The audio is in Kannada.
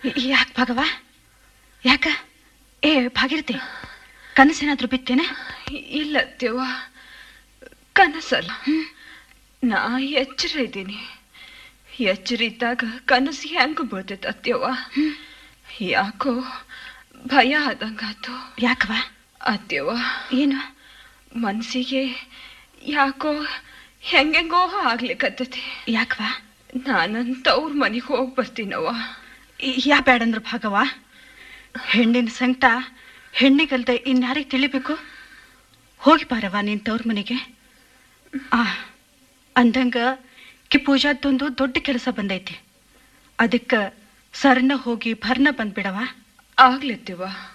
ಯಾಕೆ ಭಾಗವ ಯಾಕ ಏ ಭಾಗಿರತಿ ಕನಸೇನಾದ್ರೂ ಬಿತ್ತೇನೆ ಇಲ್ಲ ಅತ್ಯವ್ವ ಕನಸಲ್ಲ ನಾ ಎಚ್ಚರ ಇದ್ದೀನಿ ಎಚ್ಚರ ಇದ್ದಾಗ ಕನಸು ಹೆಂಗ ಬೀಳ್ತೈತೆ ಅತ್ಯವ್ವ ಯಾಕೋ ಭಯ ಆದಂಗಾತು ಯಾಕವ ಅತ್ಯವ್ವ ಏನು ಮನ್ಸಿಗೆ ಯಾಕೋ ಹೆಂಗೆಂಗೋ ಆಗ್ಲಿಕ್ಕತ್ತತಿ ಯಾಕವ ನಾನಂತ ಅವ್ರ ಮನೆಗೆ ಹೋಗಿ ಬರ್ತೀನವ್ವ ಯಾ ಬೇಡಂದ್ರು ಭಾಗವ ಹೆಣ್ಣಿನ ಸಂಕಟ ಹೆಣ್ಣಿಗಲ್ದೆ ಇನ್ಯಾರಿಗೆ ತಿಳಿಬೇಕು ಹೋಗಿ ಬಾರವ್ವ ನಿನ್ ತವ್ರ ಮನೆಗೆ ಆ ಅಂದಂಗ ಕಿ ಪೂಜಾದ್ದೊಂದು ದೊಡ್ಡ ಕೆಲಸ ಬಂದೈತಿ ಅದಕ್ಕೆ ಸರ್ನ ಹೋಗಿ ಭರ್ನ ಬಂದ್ಬಿಡವ ಆಗ್ಲತ್ತಿವ